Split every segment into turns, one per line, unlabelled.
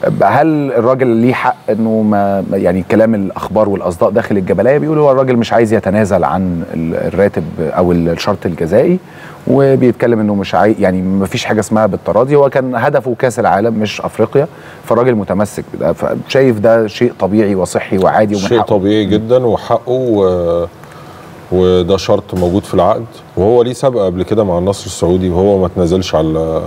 هل الراجل ليه حق انه ما ما- يعني كلام الاخبار والاصداء داخل الجبليه بيقولوا هو الراجل مش عايز يتنازل عن ال- الراتب او الشرط الجزائي وبيتكلم انه مش عايز يعني ما فيش حاجه اسمها بالتراضي هو كان هدفه كاس العالم مش افريقيا فالراجل متمسك بده فشايف ده شيء طبيعي وصحي وعادي ومن
شيء
حقه.
طبيعي جدا وحقه و... وده شرط موجود في العقد وهو ليه سابقه قبل كده مع النصر السعودي وهو ما تنازلش على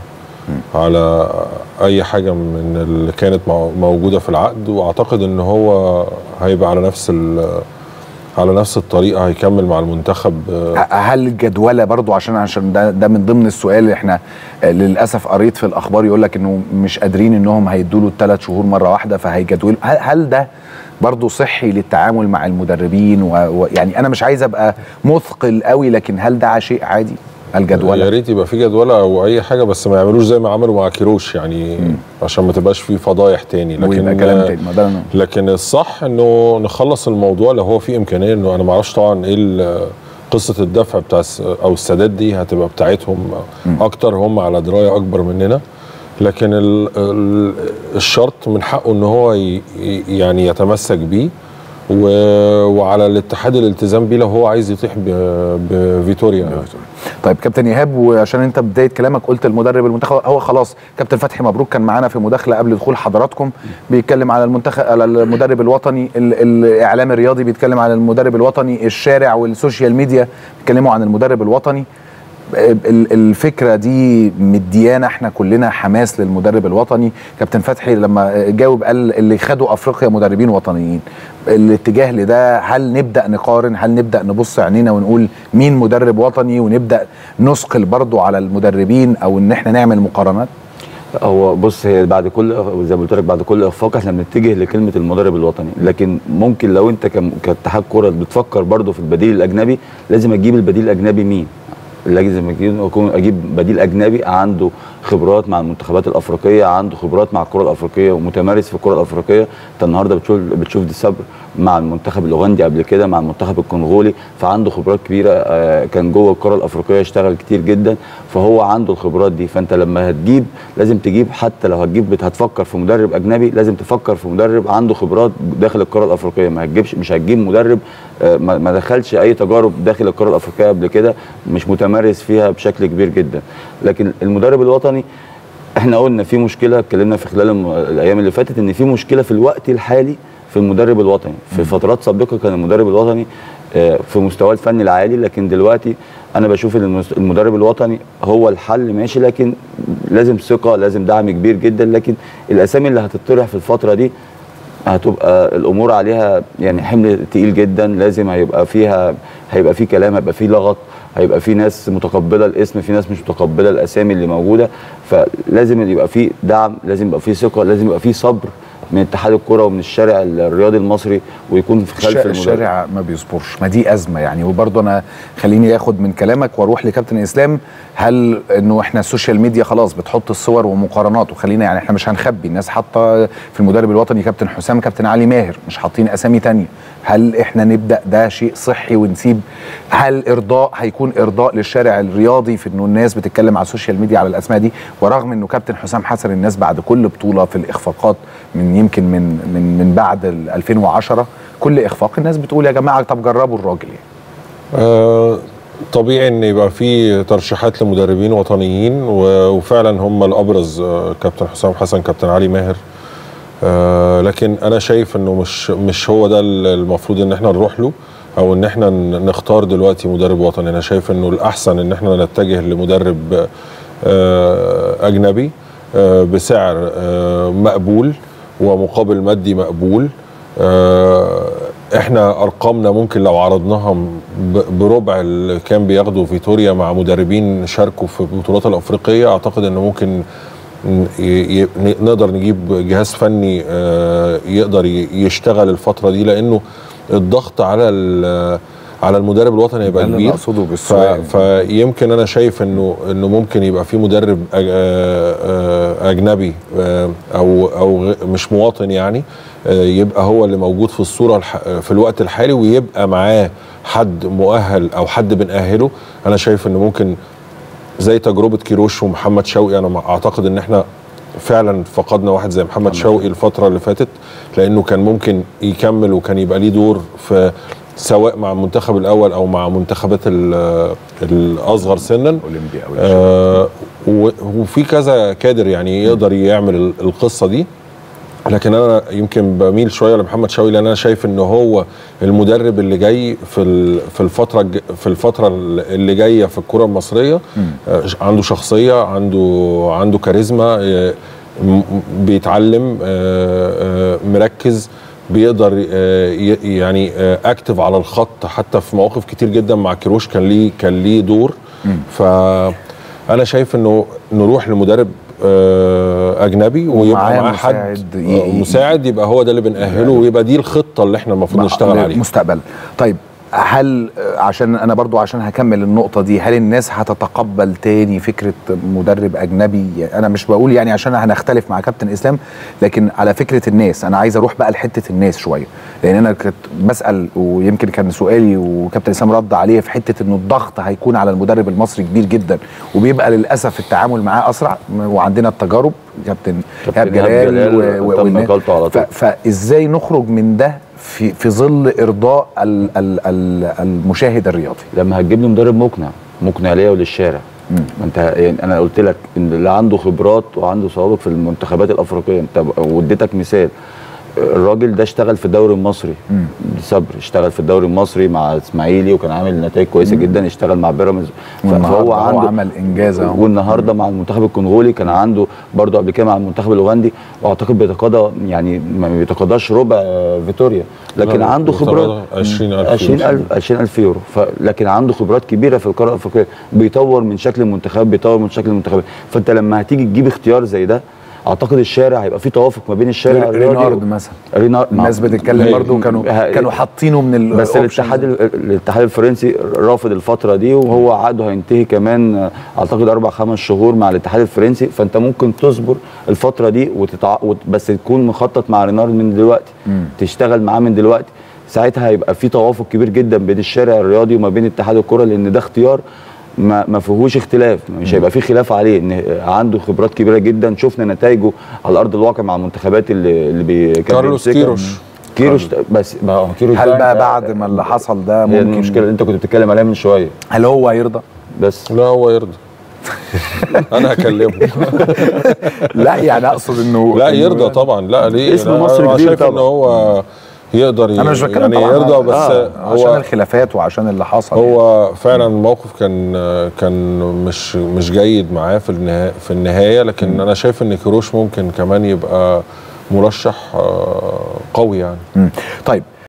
على اي حاجه من اللي كانت مو- موجوده في العقد واعتقد ان هو هيبقى على نفس ال... على نفس الطريقه هيكمل مع المنتخب آه،
هل الجدولة برضو عشان عشان ده ده من ضمن السؤال اللي احنا آه، للاسف قريت في الاخبار يقول لك انه مش قادرين انهم هيدوا له الثلاث شهور مره واحده فهيجدولوا هل, هل ده برضو صحي للتعامل مع المدربين و- ويعني انا مش عايز ابقى مثقل قوي لكن هل ده شيء عادي
يا
الجدولة
ريت يبقى في جدوله او اي حاجه بس ما يعملوش زي ما عملوا مع كيروش يعني عشان ما تبقاش في فضايح تاني لكن
ويبقى كلام تاني ما ده أنا-
لكن الصح انه نخلص الموضوع لو هو في امكانيه انه انا ما اعرفش طبعا ايه ال- قصه الدفع بتاع الس- او السداد دي هتبقى بتاعتهم اكتر هم على درايه اكبر مننا لكن ال ال الشرط من حقه ان هو ي- ي- يعني يتمسك بيه و- وعلى الاتحاد الالتزام بيه لو هو عايز يطيح ب- بفيتوريا يعني.
طيب كابتن ايهاب وعشان انت بدايه كلامك قلت المدرب المنتخب هو خلاص كابتن فتحي مبروك كان معانا في مداخله قبل دخول حضراتكم بيتكلم على المنتخب على المدرب الوطني ال- الاعلام الرياضي بيتكلم على المدرب الوطني الشارع والسوشيال ميديا بيتكلموا عن المدرب الوطني ال- الفكره دي مديانا احنا كلنا حماس للمدرب الوطني كابتن فتحي لما جاوب قال اللي خدوا افريقيا مدربين وطنيين الاتجاه لده هل نبدا نقارن هل نبدا نبص عينينا ونقول مين مدرب وطني ونبدا نثقل برضو على المدربين او ان احنا نعمل مقارنات
هو بص هي بعد كل زي ما قلت لك بعد كل اخفاق احنا بنتجه لكلمه المدرب الوطني لكن ممكن لو انت كم- كاتحاد كره بتفكر برضو في البديل الاجنبي لازم اجيب البديل الاجنبي مين لازم اجيب أكون اجيب بديل اجنبي عنده خبرات مع المنتخبات الافريقيه عنده خبرات مع الكره الافريقيه ومتمارس في الكره الافريقيه انت النهارده بتشوف بتشوف دي صبر مع المنتخب الاوغندي قبل كده مع المنتخب الكونغولي فعنده خبرات كبيره آه، كان جوه الكره الافريقيه اشتغل كتير جدا فهو عنده الخبرات دي فانت لما هتجيب لازم تجيب حتى لو هتجيب بت- هتفكر في مدرب اجنبي لازم تفكر في مدرب عنده خبرات داخل الكره الافريقيه ما هتجيبش مش هتجيب مدرب آه، ما ما دخلش اي تجارب داخل الكره الافريقيه قبل كده مش متمرس فيها بشكل كبير جدا لكن المدرب الوطني احنا قلنا في مشكله اتكلمنا في خلال الم- الايام اللي فاتت ان في مشكله في الوقت الحالي في المدرب الوطني في فترات سابقه كان المدرب الوطني آه، في مستواه الفني العالي لكن دلوقتي انا بشوف ان المس- المدرب الوطني هو الحل ماشي لكن لازم ثقه لازم دعم كبير جدا لكن الاسامي اللي هتطرح في الفتره دي هتبقى الامور عليها يعني حمل تقيل جدا لازم هيبقى فيها هيبقى في كلام هيبقى في لغط هيبقى في ناس متقبله الاسم في ناس مش متقبله الاسامي اللي موجوده فلازم يبقى في دعم لازم يبقى في ثقه لازم يبقى في صبر من اتحاد الكره ومن الشارع الرياضي المصري ويكون في خلف
الشارع,
المدرب
الشارع ما بيصبرش ما دي ازمه يعني وبرضه انا خليني اخد من كلامك واروح لكابتن اسلام هل انه احنا السوشيال ميديا خلاص بتحط الصور ومقارنات وخلينا يعني احنا مش هنخبي الناس حاطه في المدرب الوطني كابتن حسام كابتن علي ماهر مش حاطين اسامي تانية هل احنا نبدا ده شيء صحي ونسيب هل ارضاء هيكون ارضاء للشارع الرياضي في انه الناس بتتكلم على السوشيال ميديا على الاسماء دي ورغم انه كابتن حسام حسن الناس بعد كل بطوله في الاخفاقات من يمكن من من من بعد ال 2010 كل اخفاق الناس بتقول يا جماعه طب جربوا الراجل يعني
آه، طبيعي ان يبقى في ترشيحات لمدربين وطنيين و- وفعلا هم الابرز آه، كابتن حسام حسن كابتن علي ماهر آه، لكن انا شايف انه مش مش هو ده ال- المفروض ان احنا نروح له او ان احنا ن- نختار دلوقتي مدرب وطني انا شايف انه الاحسن ان احنا نتجه لمدرب آه، اجنبي آه، بسعر آه، مقبول ومقابل مادي مقبول آه، احنا ارقامنا ممكن لو عرضناها ب- بربع اللي كان بياخده فيتوريا مع مدربين شاركوا في البطولات الافريقيه اعتقد انه ممكن ن- ي- ي- نقدر نجيب جهاز فني آه، يقدر ي- يشتغل الفتره دي لانه الضغط على ال- على المدرب الوطني هيبقى
ده اللي
كبير
أنا أقصده
ف-
بالسؤال.
فيمكن انا شايف انه انه ممكن يبقى في مدرب أج- آه، آه، اجنبي آه، او او غ- مش مواطن يعني آه، يبقى هو اللي موجود في الصوره الح- في الوقت الحالي ويبقى معاه حد مؤهل او حد بنأهله انا شايف انه ممكن زي تجربه كيروش ومحمد شوقي انا مع- اعتقد ان احنا فعلا فقدنا واحد زي محمد شوقي الفتره اللي فاتت لانه كان ممكن يكمل وكان يبقى ليه دور في سواء مع المنتخب الاول او مع منتخبات ال- الاصغر سنا
اولمبيا او
آه و- وفي كذا كادر يعني يقدر يعمل ال- القصه دي لكن انا يمكن بميل شويه لمحمد شوقي لان انا شايف ان هو المدرب اللي جاي في ال- في الفتره الج- في الفتره اللي جايه في الكره المصريه آه، عنده شخصيه عنده عنده كاريزما آه، م- م- بيتعلم آه، آه، مركز بيقدر آه، ي- يعني اكتف على الخط حتى في مواقف كتير جدا مع كيروش كان ليه كان ليه دور فانا شايف انه نروح لمدرب آه، اجنبي ويبقى
ومعاه
معاه حد
مساعد ي-
آه، مساعد يبقى هو ده اللي بنأهله ويبقى دي الخطه اللي احنا المفروض نشتغل عليها
مستقبل طيب هل آه، عشان انا برضو عشان هكمل النقطه دي هل الناس هتتقبل تاني فكره مدرب اجنبي انا مش بقول يعني عشان هنختلف مع كابتن اسلام لكن على فكره الناس انا عايز اروح بقى لحته الناس شويه لان انا كنت بسال ويمكن كان سؤالي وكابتن اسلام رد عليه في حته انه الضغط هيكون على المدرب المصري كبير جدا وبيبقى للاسف التعامل معاه اسرع وعندنا التجارب كابتن
كابتن
ايهاب
إيهاب
جلال
جلال
و- و-
تم
والناس.
إقالته على طول.
ف- فازاي نخرج من ده في في ظل ارضاء ال ال ال المشاهد الرياضي
لما هتجيب لي مدرب مقنع مقنع ليا وللشارع ما انت يعني انا قلت لك ان اللي عنده خبرات وعنده سوابق في المنتخبات الافريقيه انت واديتك مثال الراجل ده اشتغل في الدوري المصري صبر اشتغل في الدوري المصري مع اسماعيلي وكان عامل نتائج كويسه جدا اشتغل مع بيراميدز ف-
والنهاردة
فهو
هو
عنده
عمل إنجاز أهو.
والنهارده مع المنتخب الكونغولي كان عنده برضه قبل كده مع المنتخب الاوغندي واعتقد بيتقاضى يعني ما بيتقاضاش ربع آه، فيتوريا لكن
لا،
عنده خبرات
بيتقاضى 20,000
20000 20000 يورو ف... لكن عنده خبرات كبيره في القاره الافريقيه بيطور من شكل المنتخب بيطور من شكل المنتخب فانت لما هتيجي تجيب اختيار زي ده اعتقد الشارع هيبقى في توافق ما بين الشارع الرياضي
رينارد مثلا
رينارد
الناس بتتكلم
هي-
برضو كانوا
ه-
كانوا حاطينه من ال
بس الاتحاد ال- الاتحاد الفرنسي رافض الفتره دي وهو عقده هينتهي كمان آه، اعتقد اربع خمس شهور مع الاتحاد الفرنسي فانت ممكن تصبر الفتره دي وتتع... وت... بس تكون مخطط مع رينارد من دلوقتي تشتغل معاه من دلوقتي ساعتها هيبقى في توافق كبير جدا بين الشارع الرياضي وما بين اتحاد الكره لان ده اختيار ما ما فيهوش اختلاف مش هيبقى فيه خلاف عليه ان عنده خبرات كبيره جدا شفنا نتائجه على ارض الواقع مع المنتخبات اللي اللي بي كان
كارلوس
بيمسكها.
كيروش.
كيروش بس ما هو كيروش
هل
ده
بقى
أنت-
بعد ما اللي حصل ده
هي
ممكن
المشكله اللي انت كنت بتتكلم عليها من شويه
هل هو هيرضى؟
بس
لا هو يرضى انا هكلمه
لا يعني اقصد انه
لا
إنه-
يرضى طبعا لا ليه
اسم
لا،
مصر
أنا
كبير
شايف ان
طبعا.
هو يقدر ي-
انا مش بتكلم
يعني
طبعا
يرضى بس
آه عشان
هو
الخلافات وعشان اللي حصل يعني.
هو فعلا الموقف كان كان مش مش جيد معاه في النهايه في النهايه لكن انا شايف ان كيروش ممكن كمان يبقى مرشح آه، قوي يعني
مم. طيب